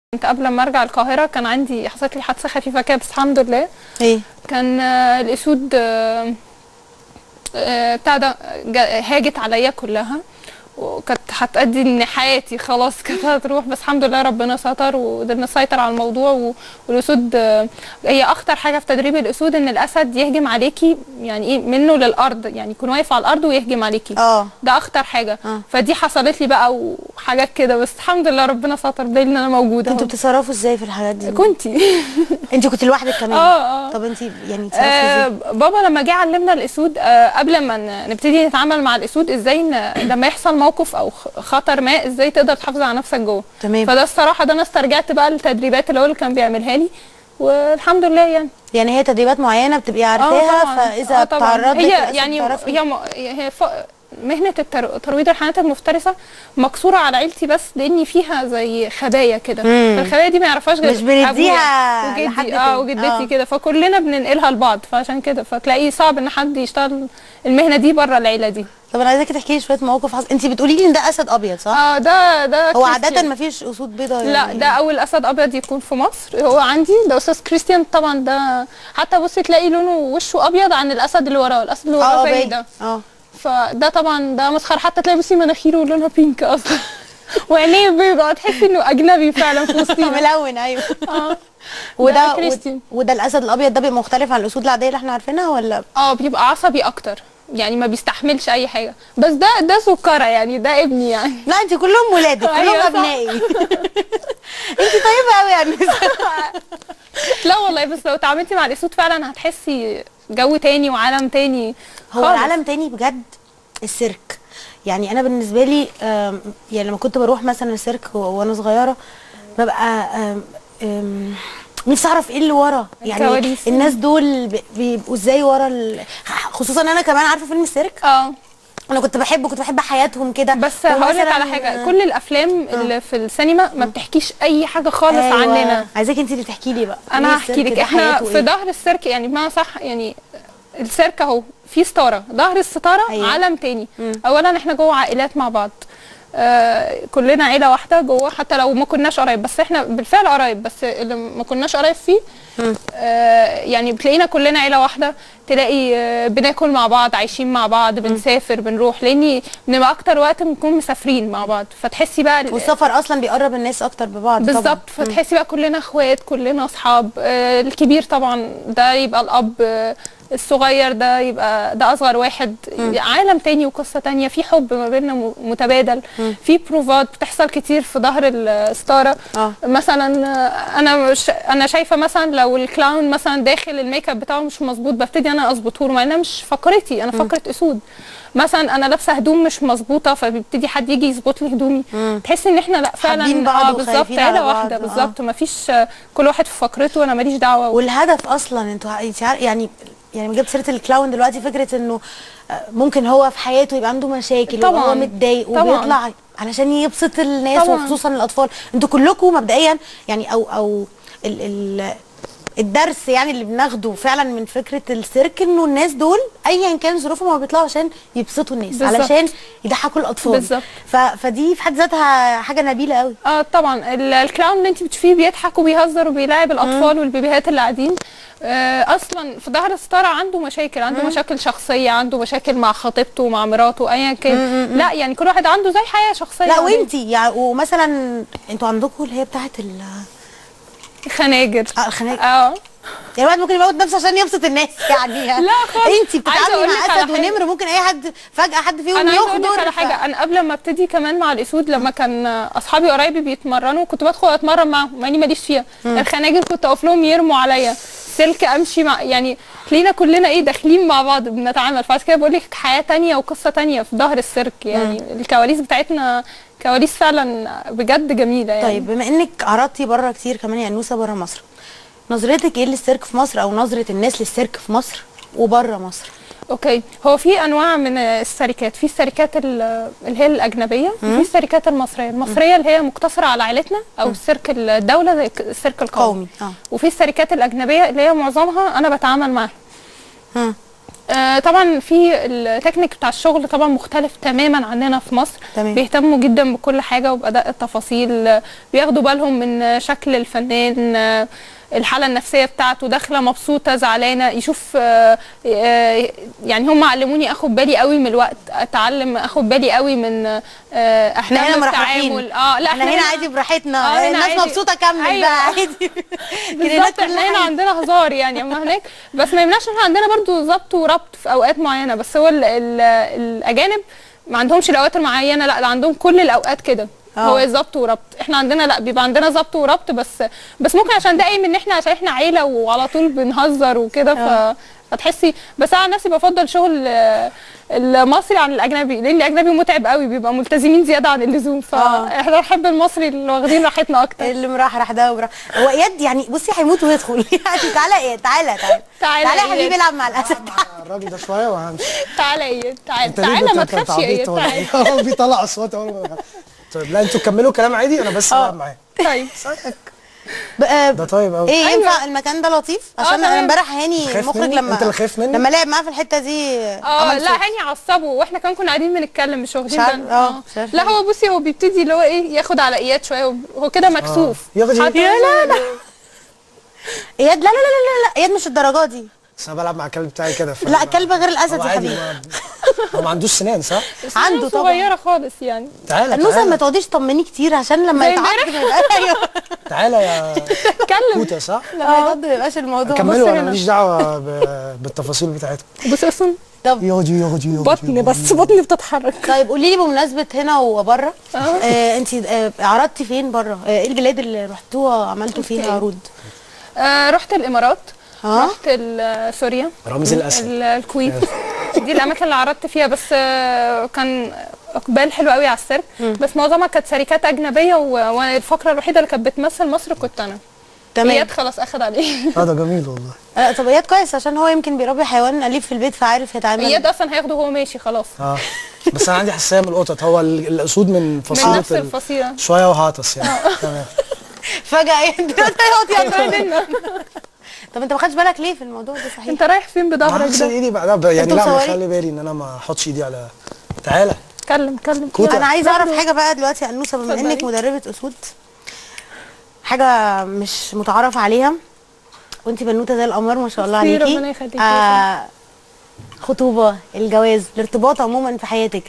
كنت قبل ما ارجع القاهره كان عندي حصلت لي حادثه خفيفه كده بس الحمد لله ايه كان آه، الاسود آه، آه، بتاع ده جا- هاجت عليا كلها وكانت هتأدي ان حياتي خلاص كانت هتروح بس الحمد لله ربنا ستر وقدرنا نسيطر على الموضوع و- والاسود آه، هي اخطر حاجه في تدريب الاسود ان الاسد يهجم عليكي يعني ايه منه للارض يعني يكون واقف على الارض ويهجم عليكي اه ده اخطر حاجه آه. فدي حصلت لي بقى وحاجات كده بس الحمد لله ربنا ستر دليل ان انا موجوده انتوا أهو. بتتصرفوا ازاي في الحاجات دي كنتي انت كنت لوحدك كمان اه اه طب انت يعني اتصرفتي آه ازاي بابا لما جه علمنا الاسود آه قبل ما ن- نبتدي نتعامل مع الاسود ازاي ن- لما يحصل موقف او خ- خطر ما ازاي تقدر تحافظ على نفسك جوه تمام فده الصراحه ده انا استرجعت بقى التدريبات اللي هو اللي كان بيعملها لي والحمد لله يعني يعني هي تدريبات معينه بتبقي اه عارفاها طبعا فاذا آه طبعا تعرضت هي للأسف يعني بتعرفي. هي م- هي ف... مهنه التر... ترويض الحيوانات المفترسه مقصوره على عيلتي بس لاني فيها زي خبايا كده مم. فالخبايا دي ما يعرفهاش غير مش بنديها أبويا لحد وجدي تاني. اه وجدتي آه. كده فكلنا بننقلها لبعض فعشان كده فتلاقيه صعب ان حد يشتغل المهنه دي بره العيله دي طب انا عايزاكي تحكي لي شويه مواقف حصل انت بتقولي لي ان ده اسد ابيض صح اه ده ده هو عاده كريستيان. ما فيش اسود بيضاء لا يعني. ده اول اسد ابيض يكون في مصر هو عندي ده استاذ كريستيان طبعا ده حتى بصي تلاقي لونه وشه ابيض عن الاسد اللي وراه الاسد اللي وراه اه زي باين. ده اه فده طبعا ده مسخره حتى تلاقي بصي مناخيره لونها بينك اصلا وعينيه بيضاء تحسي انه اجنبي فعلا في وسطينا ملون ايوه اه وده ده كريستيان. وده الاسد الابيض ده بيبقى مختلف عن الاسود العاديه اللي احنا عارفينها ولا اه بيبقى عصبي اكتر يعني ما بيستحملش اي حاجه بس ده ده سكره يعني ده ابني يعني لا انت كلهم ولادك كلهم أيوة صح. ابنائي انت طيبه قوي يعني لا والله بس لو اتعاملتي مع الاسود فعلا هتحسي جو تاني وعالم تاني هو خالص. العالم تاني بجد السيرك يعني انا بالنسبه لي آم، يعني لما كنت بروح مثلا السيرك و- وانا صغيره ببقى آم، آم، نفسي اعرف ايه اللي ورا يعني الكواليس. الناس دول ب- بيبقوا ازاي ورا ال... خصوصا انا كمان عارفه فيلم السيرك اه انا كنت بحبه كنت بحب حياتهم كده بس هقول لك ومثلاً- على حاجه كل الافلام اللي في السينما ما بتحكيش اي حاجه خالص أيوة. عننا عايزاكي انت اللي تحكي لي بقى انا إيه هحكي السيرك لك ده احنا حياته في إيه؟ ظهر السيرك يعني بمعنى صح يعني السيرك اهو في ستاره ظهر الستاره أيوة. عالم تاني اولا احنا جوه عائلات مع بعض آه كلنا عيله واحده جوه حتى لو ما كناش قرايب بس احنا بالفعل قرايب بس اللي ما كناش قرايب فيه آه يعني بتلاقينا كلنا عيله واحده تلاقي آه بناكل مع بعض عايشين مع بعض بنسافر بنروح لاني بنبقى اكتر وقت بنكون مسافرين مع بعض فتحسي بقى ال- والسفر اصلا بيقرب الناس اكتر ببعض طبعاً. بالظبط فتحسي بقى كلنا اخوات كلنا اصحاب آه الكبير طبعا ده يبقى الاب آه الصغير ده يبقى ده اصغر واحد عالم تاني وقصه تانية في حب ما بيننا م- متبادل في بروفات بتحصل كتير في ظهر الستاره اه مثلا آه، انا مش انا شايفه مثلا لو الكلاون مثلا داخل الميك اب بتاعه مش مظبوط ببتدي انا اظبطه له مع انها مش فقرتي انا فقره اسود مثلا انا لابسه هدوم مش مظبوطه فبيبتدي حد يجي يظبط لي هدومي تحسي ان احنا لا فعلا حابين بعض اه بالظبط وخايفين على عيله بعض، واحده آه. بالظبط ما فيش كل واحد في فقرته وانا ماليش دعوه والهدف اصلا انتوا ع- انت عار- يعني يعني ما جبت سيره الكلاون دلوقتي فكره انه آه، ممكن هو في حياته يبقى عنده مشاكل طبعاً. وهو متضايق طبعاً. وبيطلع علشان يبسط الناس طبعاً. وخصوصا الاطفال انتوا كلكم مبدئيا يعني او او ال ال الدرس يعني اللي بناخده فعلا من فكره السيرك انه الناس دول ايا كان ظروفهم هو بيطلعوا عشان يبسطوا الناس بالظبط. علشان يضحكوا الاطفال بالظبط. ف... فدي في حد ذاتها حاجه نبيله قوي اه طبعا ال- الكلاون اللي انت بتشوفيه بيضحك وبيهزر وبيلاعب الاطفال والبيبيهات اللي قاعدين آه اصلا في ظهر الستاره عنده مشاكل عنده مشاكل شخصيه عنده مشاكل مع خطيبته مع مراته ايا كان لا يعني كل واحد عنده زي حياه شخصيه لا عادية. وانتي يعني ومثلا انتوا عندكم اللي هي بتاعت ال خناجر اه الخناقه اه يعني الواحد ممكن يموت نفسه عشان يبسط الناس يعني لا خالص. انت عايزة بتتعاملي أقول لك مع على اسد حاجة. ونمر ممكن اي حد فجاه حد فيهم انا عايزه اقول يخضر لك على ف- حاجه انا قبل ما ابتدي كمان مع الاسود لما كان اصحابي وقرايبي بيتمرنوا كنت بدخل اتمرن معاهم مع اني ماليش فيها الخناجر كنت اقف لهم يرموا عليا سلك امشي مع يعني تلاقينا كلنا ايه داخلين مع بعض بنتعامل فعشان كده بقول لك حياه تانية وقصه تانية في ظهر السيرك يعني الكواليس بتاعتنا كواليس فعلا بجد جميله يعني طيب بما انك عرضتي بره كتير كمان يا نوسه بره مصر نظرتك ايه للسيرك في مصر او نظره الناس للسيرك في مصر وبره مصر اوكي هو في انواع من الشركات في الشركات ال- اللي هي الاجنبيه وفي الشركات المصريه المصريه اللي هي مقتصره على عائلتنا او السيرك الدوله زي السيرك القومي قومي اه وفي الشركات الاجنبيه اللي هي معظمها انا بتعامل معاها ها. آه طبعا في التكنيك بتاع الشغل طبعا مختلف تماما عننا في مصر تمام. بيهتموا جدا بكل حاجه وبأداء التفاصيل آه، بياخدوا بالهم من آه، شكل الفنان آه، الحاله النفسيه بتاعته داخله مبسوطه زعلانه يشوف آه، آه، يعني هم علموني اخد بالي قوي من الوقت اتعلم اخد بالي قوي من آه، احنا هنا احكام مرحرحين التعامل اه لا احنا هنا عادي براحتنا آه، هنا الناس عادي. مبسوطه كمل أيوة. بقى عادي كلنا بالظبط احنا هنا عندنا هزار يعني اما هناك بس ما يمنعش ان احنا عندنا برضو ضبط وربط في اوقات معينه بس هو ال ال الاجانب ما عندهمش الاوقات المعينه لا ده عندهم كل الاوقات كده آه. هو ضبط وربط احنا عندنا لا بيبقى عندنا ضبط وربط بس بس ممكن عشان ده قايم ان احنا عشان احنا عيله وعلى طول بنهزر وكده ف فتحسي بس انا عن نفسي بفضل شغل آه، المصري عن الاجنبي لان الاجنبي متعب قوي بيبقى ملتزمين زياده عن اللزوم فاحنا نحب المصري اللي واخدين راحتنا اكتر اللي مرحرح ده ومرح هو اياد يعني بصي هيموت ويدخل يعني تعالى ايه تعالى تعالى تعالى تعالى يا إياد. حبيبي العب مع الاسد الراجل ده شويه وهمشي تعالى ايه تعالى انت ليه تعالى ما بت- بت- تخافش يا ايه عبيط ولا تعالى إيه؟ هو بيطلع اصوات اول ما طيب لا انتوا كملوا كلام عادي انا بس بلعب معاه طيب ب- آه، ده طيب قوي ايه أيوة. ينفع المكان ده لطيف عشان انا تمام. امبارح هاني خايف المخرج مني؟ لما أنت اللي خايف مني؟ لما لعب معاه في الحته دي اه عمل لا صوت. هاني عصبه واحنا كمان كنا قاعدين بنتكلم مش واخدين مش عارف- بالنا. اه، مش عارفة لا ليه. هو بصي هو بيبتدي اللي هو ايه ياخد على اياد شويه وب- هو كده مكسوف ياخد- حتى يا لا لا اياد لا لا لا لا لا اياد مش الدرجه دي بس انا بلعب مع الكلب بتاعي كده ف- لا كلب غير الاسد هو يا عادي حبيبي ما هو ما عندوش سنان صح؟ سنانه عنده طبعا. صغيره خالص يعني تعالى النوسه ما تعالى تقعديش طمني كتير عشان لما زي يتعض امبارح؟ ما يبقاش ايوه تعالى يا اتكلم كوتا صح؟ لما يتعض ما يبقاش الموضوع كملوا بص انا هنا. ماليش دعوه ب- بالتفاصيل بتاعتكم بص اصلا طب ياخدوا ياخدوا ياخدوا بطني بس بطني بتتحرك طيب قولي لي بمناسبه هنا وبره آه انت آه عرضتي فين بره؟ آه ايه البلاد اللي رحتوها عملتوا فيها أوكي. عروض؟ آه رحت الامارات اه. رحت ال- سوريا رمز الاسد ال- الكويت دي الاماكن اللي عرضت فيها بس آه، كان اقبال حلو قوي على السيرك بس معظمها كانت شركات اجنبيه و- والفقره الوحيده اللي كانت بتمثل مصر كنت انا تمام اياد خلاص اخد عليه اه ده جميل والله آه طب اياد كويس عشان هو يمكن بيربي حيوان اليف في البيت فعارف يتعامل اياد اصلا هياخده وهو ماشي خلاص اه بس انا عندي حساسيه من القطط هو ال- الاسود من من فصيله نفس ال- الفصيله شويه وهعطس يعني تمام فجاه اياد يقعد يعمل بعدين طب انت ما خدتش بالك ليه في الموضوع ده صحيح؟ انت رايح فين ما بظهرك هغسل ده ايدي بعدها ب- يعني انتوا لا مصورين؟ بخلي بالي ان انا ما احطش ايدي على تعالى كلم كلم كوتا. انا عايزه اعرف حاجه بقى دلوقتي يا انوسه بما اتفضلي. انك مدربه اسود حاجه مش متعارف عليها وانت بنوته زي القمر ما شاء الله ميرسي، عليكي ربنا يخليكي يا آه خطوبه الجواز الارتباط عموما في حياتك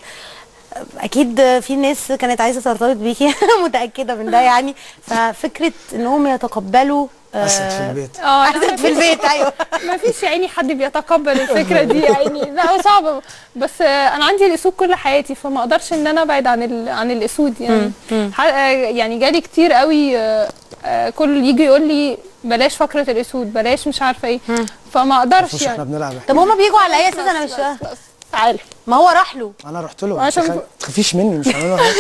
اكيد في ناس كانت عايزه ترتبط بيكي متاكده من ده يعني ففكره انهم يتقبلوا آه، اسد في البيت اه لا، اسد في البيت ايوه ما فيش يا عيني حد بيتقبل الفكره دي يا عيني لا هو صعب بس آه، انا عندي الاسود كل حياتي فما اقدرش ان انا ابعد عن ال... عن الاسود يعني ح- آه، يعني جالي كتير قوي آه، آه، كل يجي يقول لي بلاش فقره الاسود بلاش مش عارفه ايه فما اقدرش مش احنا يعني بنلعب طب هما بيجوا على اي اساس انا مش بس- فاهمه بس- تعالى ما هو راح له انا رحت له عشان ما ف- تخافيش مني مش هعمل له حاجه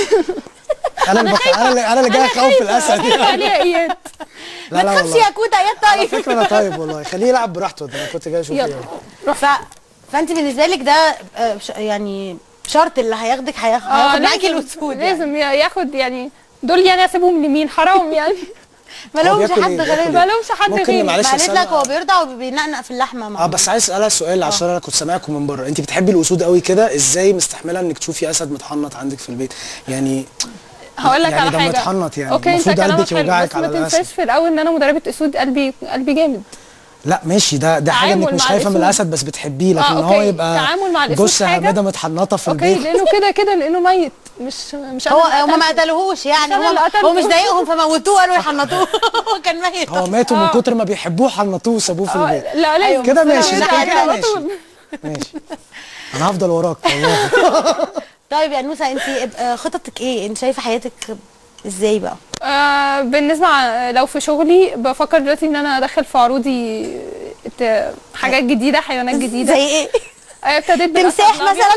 انا اللي بخ... انا اللي انا اللي جاي اخوف الاسد خايفة عليها اياد لا ما لا تخافش والله يا كوتا يا على طيب فكره انا طيب والله خليه يلعب براحته ده انا كنت جاي اشوف يلا. ايه ف... فانت بالنسبه لك ده آه، ش- يعني شرط اللي هياخدك هياخ- آه، هياخد معاكي لازم- الاسود يعني. لازم يا- ياخد يعني دول يعني اسيبهم لمين حرام يعني ما هو لهمش بياكل حد إيه؟ غير بياكل ما لهمش حد ممكن غيري معلش ما قالت أسأل- لك هو بيرضع وبينقنق في اللحمه مع اه بس عايز اسالها سؤال عشان انا كنت سامعكم من بره انت بتحبي الاسود قوي كده ازاي مستحمله انك تشوفي اسد متحنط عندك في البيت يعني هقول لك يعني على ده حاجه متحنط يعني اوكي انت المفروض كلامك قلبك حلو يوجعك بس ما على تنساش الاسد في الاول ان انا مدربه اسود قلبي قلبي جامد لا ماشي ده ده حاجه انك تعامل مش مع خايفه من الأسود. الاسد بس بتحبيه لكن آه، ان هو أوكي. يبقى تعامل مع الأسود جثه حاجة. هامده متحنطه في اوكي البيت لانه كده كده لانه ميت مش مش هو أنا اللي هم ما قتلته. قتلوهوش يعني مش أنا هو اللي قتلته. هو مش ضايقهم فموتوه قالوا يحنطوه هو كان ميت هو ماتوا من كتر ما بيحبوه حنطوه وسابوه في آه، البيت لا لازم كده بس ماشي، أنا كده مش كده على ماشي. طول. ماشي انا هفضل وراك والله طيب يا نوسه انت آه، خططك ايه انت شايفه حياتك ازاي بقى آه بالنسبه ع- لو في شغلي بفكر دلوقتي ان انا ادخل في عروضي ت- حاجات جديده حيوانات جديده زي ايه آه، ابتديت بالأسد تمساح الأبيض. مثلا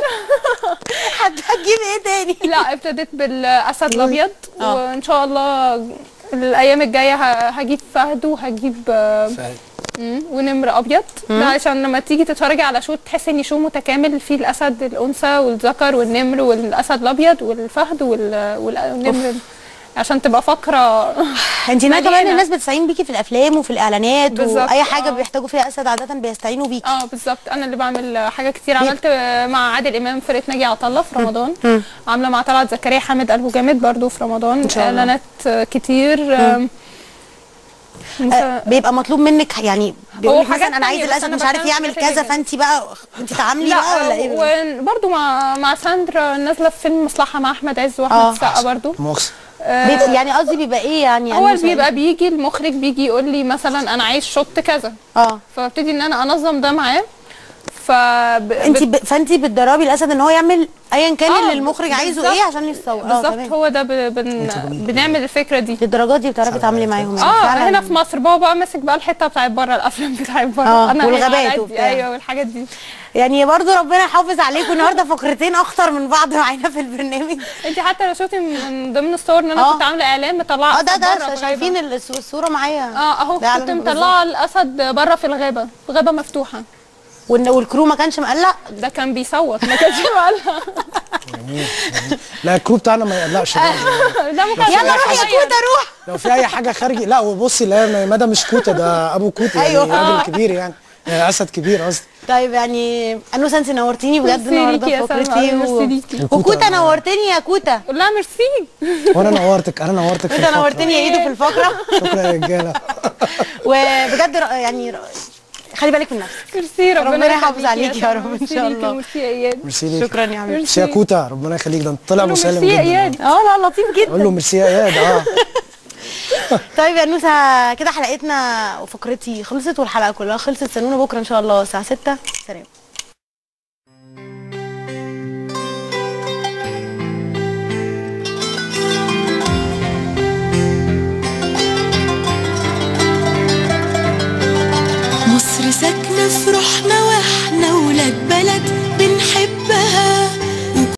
هت- هتجيب ايه تاني لا ابتديت بالاسد الابيض آه. وان شاء الله الايام الجايه ه- هجيب فهد وهجيب آه، ف- مم، ونمر ابيض ده عشان لما تيجي تتفرجي على شو تحسي ان شو متكامل فيه الاسد الانثى والذكر والنمر والاسد الابيض والفهد وال- وال- والنمر عشان تبقى فقره انت هنا كمان مليانة. الناس بتستعين بيكي في الافلام وفي الاعلانات بالظبط، واي حاجه آه. بيحتاجوا فيها اسد عاده بيستعينوا بيكي اه بالظبط انا اللي بعمل حاجات كتير عملت مع عادل امام فرقه ناجي عطا الله في رمضان عامله مع طلعت زكريا حامد قلبه جامد برضو في رمضان إن شاء الله. اعلانات كتير آم، آه، بيبقى مطلوب منك يعني بيقول لك حاجات مثلا انا عايز تانية، بس الاسد أنا مش عارف بتكلم يعمل في حاجات كذا تانية. فانت بقى انت تعاملي بقى ولا لا ايه وبرضو مع مع ساندرا نازله في فيلم مصلحه مع احمد عز واحمد آه. السقا برضو مؤاخذه آه، بيبقى يعني قصدي بيبقى ايه يعني هو يعني بيبقى بيجي المخرج بيجي يقول لي مثلا انا عايز شوت كذا اه فببتدي ان انا انظم ده معاه ف انت ب... فانت بتدربي الاسد ان هو يعمل ايا كان آه، اللي المخرج عايزه بالظبط. ايه عشان يتصور اه بالظبط تمام هو ده ب... بن... بنعمل الفكره دي للدرجات دي بتعرفي تتعاملي معاهم يعني اه فعلاً. هنا في مصر بابا بقى ماسك بقى الحته بتاعت بره الافلام بتاعت بره آه، انا والغابات على قدي، وبتاع. ايوه والحاجات دي يعني برضو ربنا يحافظ عليكم النهارده فقرتين اخطر من بعض معانا في البرنامج انت حتى لو شفتي من ضمن الصور ان انا آه. كنت عامله اعلان مطلعه اه ده أسد بره ده في شايفين الغابة. الص- الصوره معايا اه اهو ده كنت علم مطلعه الاسد بره في الغابه غابه مفتوحه وال- والكرو ما كانش مقلق ده كان بيصوت ما كانش مقلق لا الكرو بتاعنا ما يقلقش برضه. ده ما كانش يلا روح يا مقلق. كوته روح لو في اي حاجه خارجي لا وبصي لا مدى مش كوته ده ابو كوته يعني أيوه. راجل كبير يعني آه، اسد كبير قصدي طيب يعني انوسه انت نورتيني بجد ميرسي النهارده ليكي في يا سلمى، فقرتي ميرسي و... ليكي. وكوتا نورتني يا كوتا قول لها ميرسي وانا نورتك انا نورتك في كوتا الفقرة. نورتني يا ايدو في الفقره شكرا يا رجاله وبجد ر- يعني ر- خلي بالك من نفسك ميرسي ربنا, ربنا يحافظ يخليكي عليكي يا سلمى. رب إن ميرسي شاء ليكي الله. وميرسي يا اياد ميرسي ليك شكرا يا حبيبي ميرسي يا كوتا ربنا يخليك ده انت طلع قول له مسالم ميرسي يا جدا اياد اه لا لطيف قول جدا له ميرسي يا اياد اه طيب يا نوسه كده حلقتنا وفقرتي خلصت والحلقه كلها خلصت استنونا بكره ان شاء الله الساعه 6 سلام